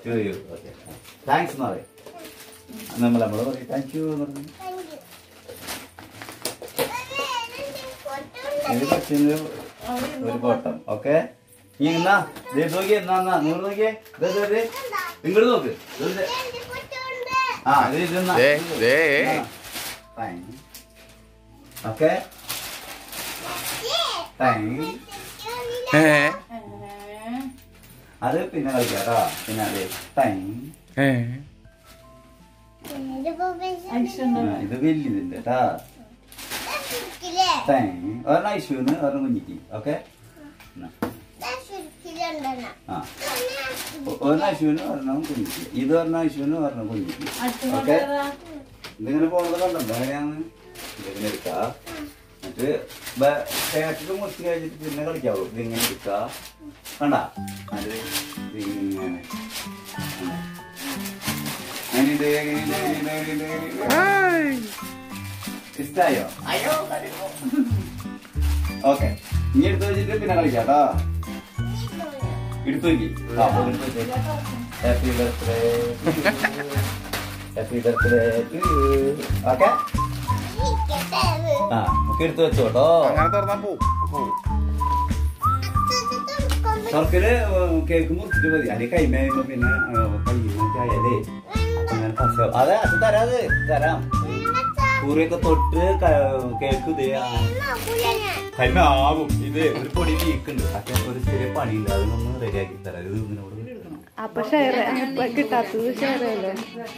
To you okay thanks എന്ന് പറയും നമ്മൾ നമ്മൾ പറയും താങ്ക് യു എന്ന് പറഞ്ഞു ഇത് കൊച്ചിന് ഒരു കോട്ടം ഓക്കെ നീ എന്നാ ദേ നോക്കിയേ എന്നാ എന്നാ നിങ്ങൾ നോക്കിയേ ദേ ദേ ദേ ഇങ്ങോട്ട് നോക്ക് ദേ, ദേ. ആ ഇത് ഇത് എന്നാ. ദേ, ദേ. Fine. ഓക്കെ താങ്ക് ഏ അത് പിന്നെ കളിക്കാം കേട്ടോ പിന്നെ അതെ താങ്ക് ഏ ഇത് വലിയതിന്റെ കേട്ടാ താങ്ക് ഒരെണ്ണം ഐശുന്ന് ഒരെണ്ണം കുഞ്ഞിക്ക് ഓക്കെ ആ ഒ- ഒരെണ്ണം ഐശുവിന് ഒരെണ്ണം കുഞ്ഞിക്ക് ഇത് ഒരെണ്ണം ഐശുവിന് ഒരെണ്ണം കുഞ്ഞിക്ക് ഓക്കെ ഇതിങ്ങനെ പോകുന്നത് കണ്ടോ എങ്ങനെയാന്ന് ഇതിങ്ങനെ എടുക്കാ എന്നിട്ട് പാക്കറ്റ് മുറിച്ച് കഴിഞ്ഞിട്ട് പിന്നെ കളിക്കാവൂ ഇതിങ്ങനെ എടുക്കാ കണ്ട അത് ഇതിങ്ങനെ കണ്ടോ? അങ്ങനെ ഇത് ഇങ്ങനെ ഇത് ഇങ്ങനെ ഇത് ഇങ്ങനെ ഇത് ഇങ്ങനെ. ഇഷ്ടായോ ഓക്കെ ഇനി എടുത്ത് വെച്ചിട്ട് പിന്നെ കളിക്കാം കേട്ടോ എടുത്തു നോക്കി ആ അപ്പൊ എടുത്ത് വെച്ചേ happy birthday happy birthday okay ആ ഒക്കെ എടുത്ത് വെച്ചോ കേട്ടോ അങ്ങനെ തുറന്നാ പോവും പോവും. സർക്കില് കേക്ക് മുറിച്ചിട്ട് മതി അല്ലെങ്കിൽ കൈമേയുമ്പോ പിന്നെ കയ്യുന്നൊക്കെ ആയാലേ അങ്ങനെ പശ അതെ അത് തരാത് തരാം കൂറിയൊക്കെ തൊട്ട് ക- കേക്ക് ഇതേ കൈമ ആകും ഇത് ഒരു പൊടി വീക്ക് ഉണ്ട് പക്ഷെ ഒരു ചെറിയ പണിയുണ്ട് അതൊന്നും റെഡിയാക്കി തരാം ഇത് ഇങ്ങനെ ഇവിടെ എടുക്കണം. അപ്പൊ ഷെയർ കിട്ടാത്തത് ഷെയർ ചെയ്യല്ലേ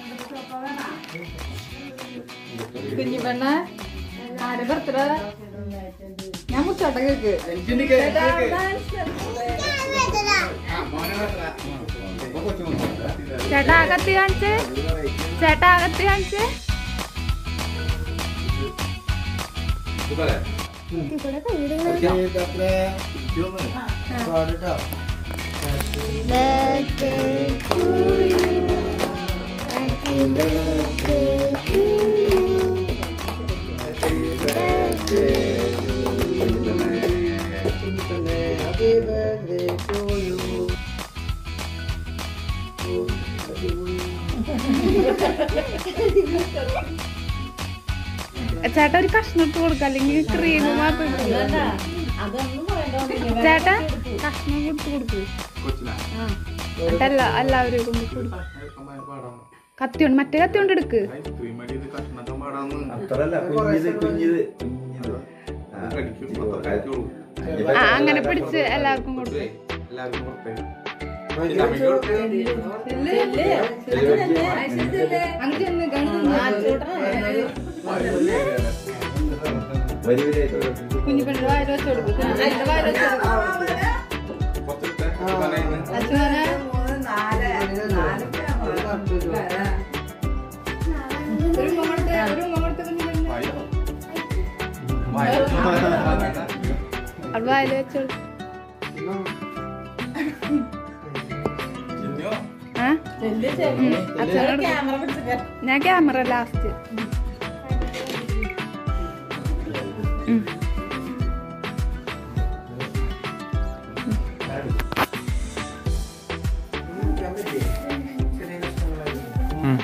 കുഞ്ഞിപ്പെണ്ണ ആരെ ബർത്ത്ഡേ ഞാൻ മുച്ചോട്ട കേക്ക് ചേട്ടാ അകത്ത് കാണിച്ചേ ചേട്ടാ അകത്ത് കാണിച്ചേ ചേട്ടാ ഒരു കഷ്ണം ഇട്ട് കൊടുക്ക അല്ലെങ്കിൽ ക്രീം മാത്രം ഇട്ട് കൊടുക്ക്. ചേട്ടാ കഷ്ണം ഇട്ട് കൊടുക്കൂ കൊച്ചിനാ? ആ എന്നിട്ടല്ല എല്ലാവരും കൊണ്ട് കൊടുക്കും അമ്മ പാടാം. കത്തി കൊണ്ട് മറ്റേ കത്തി കൊണ്ട് എടുക്ക് ഐസ്ക്രീം അടി ഇത് കഷ്ണക്കം പാടാന്ന്. അത്രല്ല കുഞ്ഞിത് കുഞ്ഞിത് കുഞ്ഞിത് ആ, കടിക്കും, മൊത്തം കഴിച്ചോളൂ. ആ അങ്ങനെ പിടിച്ച് എല്ലാവർക്കും കൊടുക്കും കൊടുത്തേ, എല്ലാവർക്കും കൊടുത്തേ. ഇത് അമ്മയ്ക്ക് കൊടുത്തേ. വരി വരിയായിട്ട് കുഞ്ഞിപ്പെണ്ണിന്റെ വായിൽ വെച്ച് കൊടുക്കും കുഞ്ഞിപ്പെണ്ണിന്റെ വായിൽ വെച്ച് കൊടുക്കും കുറച്ചെടുത്തേ. ഇത് പറയുന്നത്. അച്ഛനെ ഒരു ഉമ്മ കൊടുത്തേ ഒരു ഉമ്മ കൊടുത്തേ കുഞ്ഞിപ്പെണ്ണിന് വായോ. വായോ. അത് വായിൽ വെച്ച് കൊടുക്കും ചിന്നോ? ആ അച്ഛനോട് ഞാൻ ക്യാമറ ലാസ്റ്റ് ഉം.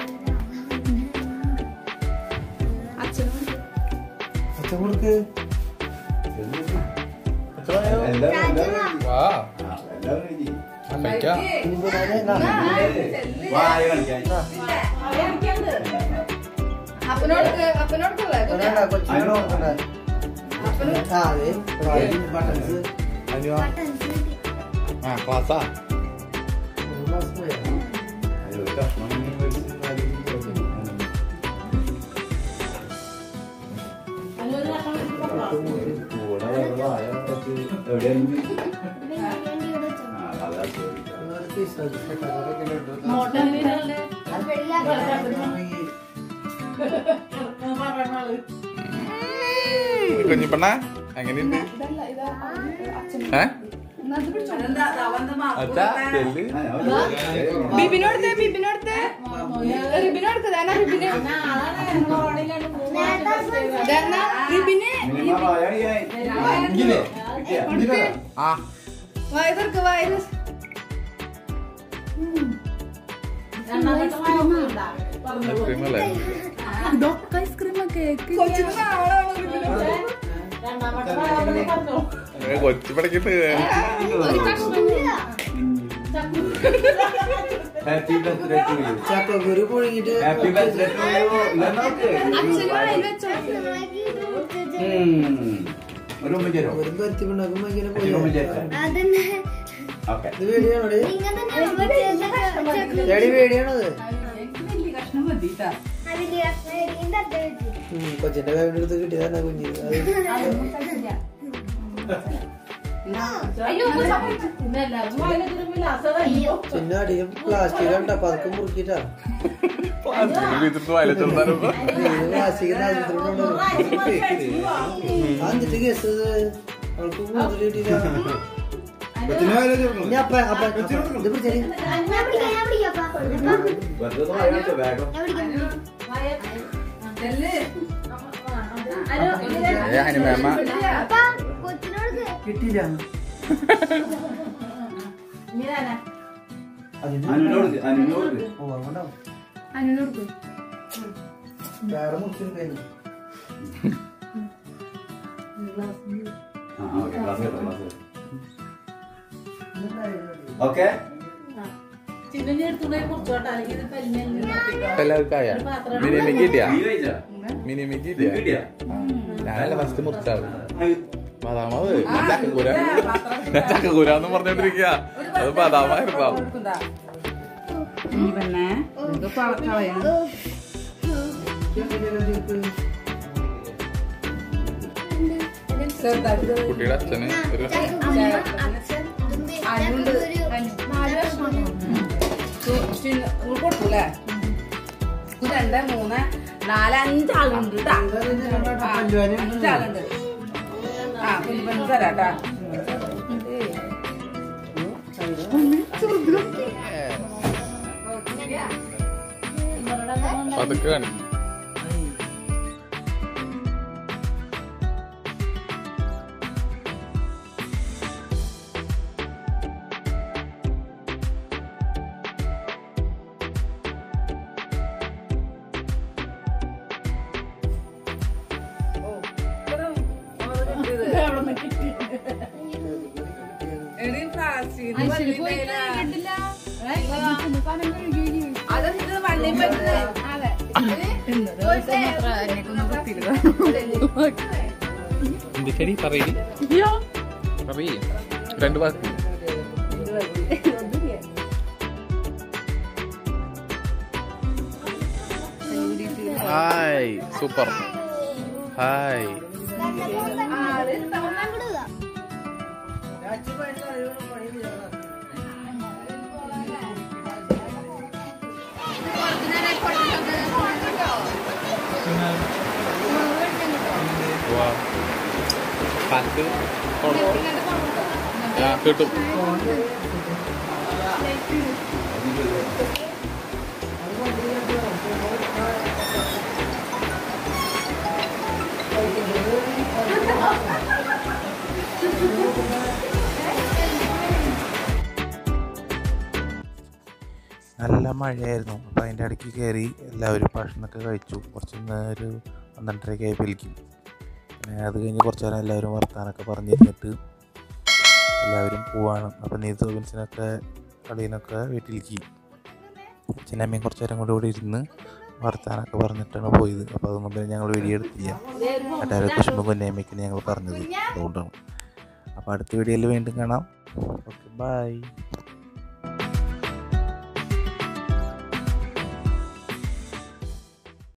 എല്ലാവരും വാ. എല്ലാവരും ഇരി. കഴിക്കാം. വായ കളിക്കാൻ അപ്പനോട് അപ്പനോടല്ലേ അതിനോ ആ, ക്ലാസ്സാ? അയ്യോ, ഒരു കഷ്ണം ഇങ്ങനെ മേടിച്ച് അതിൽ കൂടെ വേറെ വായ വെച്ച് എവിടെയെങ്കിലും ആ, അതാ ചോദിച്ചത്. കുഞ്ഞിപ്പെണ്ണ എങ്ങനെയുണ്ട് ഏ അച്ഛാ ചെല്ല് ആ, ഞാൻ ഒരു- ബിബിനോടുത്തേ ബിബിനോടുത്തേ റിബിനോടുത്തേ ഇതാ റിബിന് ഇതാ റിബിന് മിനിമം വായ കളിക്കാൻ. ഇങ്ങനെ. കിട്ടിയാ? ആ വായ തുറക്ക് വായ തുറക്ക്. ഐസ്ക്രീം അല്ലേ ഇതൊക്കെ ഐസ്ക്രീം കേക്ക് ഏ, കൊച്ചു പഠിക്കട്ട് ഹാപ്പി ബർത്ത്ഡേ ടു യു ചക്കക്കുരു പുഴുങ്ങിട്ട് ഹാപ്പി ബർത്ത്ഡേ ടു യു ഒരു ഉമ്മ ചേരോ ഒരു പരുത്തി പിണ്ണാക്കും ഭയങ്കര ഒരു ഉമ്മ പോയി ചേരാം ഓക്കെ ഇത് പേടിയാണോ ഡാഡി പേടിയാണത് കൊച്ചിന്റെ കൈകൊണ്ട് എടുത്ത് കിട്ടിയതാണ് കുഞ്ഞ് അത് പിന്നെ അടിയും പ്ലാസ്റ്റിക് കണ്ട പതുക്കെ മുറുക്കിട്ടാ വെച്ചിട്ട് വയലച്ചെടുത്താലും പ്ലാസ്റ്റിക് എന്നിട്ട് കേസ് അവൾക്ക് കൂടുതൽ കിട്ടിയില്ല ഇനി അപ്പ അപ്പ ഇത് പിടിച്ചേ വെറുതെ വായിച്ചോ വേഗം ഏ ഹനുമേമ്മ കിട്ടിയില്ല അനുനോട് അനുനോട് ഓർമ്മണ്ടാവും അതിനോട് വേറെ മുറിച്ചെടുക്കായിരുന്നു ആ ഓക്കെ ക്ലാസ് കേട്ടോ ക്ലാസ് ഓക്കെ എല്ലാവർക്കും ആയ മിനിമിക്ക് കിട്ടിയാ നീ കഴിച്ചാ മിനിമിക്ക് നീ കിട്ടിയാ കിട്ടിയാ ഞാനല്ല ഫസ്റ്റ് മുറിച്ചാള് ബദാമത് ചക്കക്കൂര ഞാൻ ചക്കക്കൂരാന്ന് പറഞ്ഞോണ്ടിരിക്കുക അത് ബദാമായിരുന്നോ പിന്നെ ഇത് കളയണം കുട്ടിയുടെ അച്ഛന് ഒരു കൊടുക്കൂലേ രണ്ട് മൂന്ന് നാല് അഞ്ചാളുണ്ട് കേട്ടാ അഞ്ചാളുണ്ട് ആ പിന്നെ തരാട്ടാ പതുക്കെ കാണി എടി പ്ലാസ്റ്റിക് അതെന്ത് വണ്ടി എന്തൊക്കെയാടി പറയടി പറയേ രണ്ട് വാക്ക് ഹായ് സൂപ്പർ ഹായ് വാ പത്ത് കൊടുക്കും ആ കിട്ടും നല്ല മഴയായിരുന്നു അപ്പോൾ അതിൻ്റെ ഇടയ്ക്ക് കയറി എല്ലാവരും ഭക്ഷണമൊക്കെ കഴിച്ചു കുറച്ച് നേരം ഒരു പന്ത്രണ്ടരയൊക്കെ ആയി വലിക്കും പിന്നെ അത് കഴിഞ്ഞ് കുറച്ച് നേരം എല്ലാവരും വർത്താനൊക്കെ പറഞ്ഞിരുന്നിട്ട് എല്ലാവരും പോവാണ് അപ്പോൾ നീതു ഗോവിൻസിനൊക്കെ കളീനൊക്കെ വീട്ടിലേക്ക് അച്ഛനമ്മയും കുറച്ച് നേരം കൂടെ ഇവിടെ ഇരുന്ന് വർത്താനൊക്കെ പറഞ്ഞിട്ടാണ് പോയത് അപ്പോൾ അതൊന്നും പിന്നെ ഞങ്ങൾ വീഡിയോ എടുത്തില്ല അട്ടാരെ കുശുമ്പ കുന്നേമ്മയ്ക്കാണ് ഞങ്ങൾ പറഞ്ഞത് അതുകൊണ്ടാണ് അപ്പോൾ അടുത്ത വീഡിയോയിൽ വീണ്ടും കാണാം ഓക്കെ ബൈ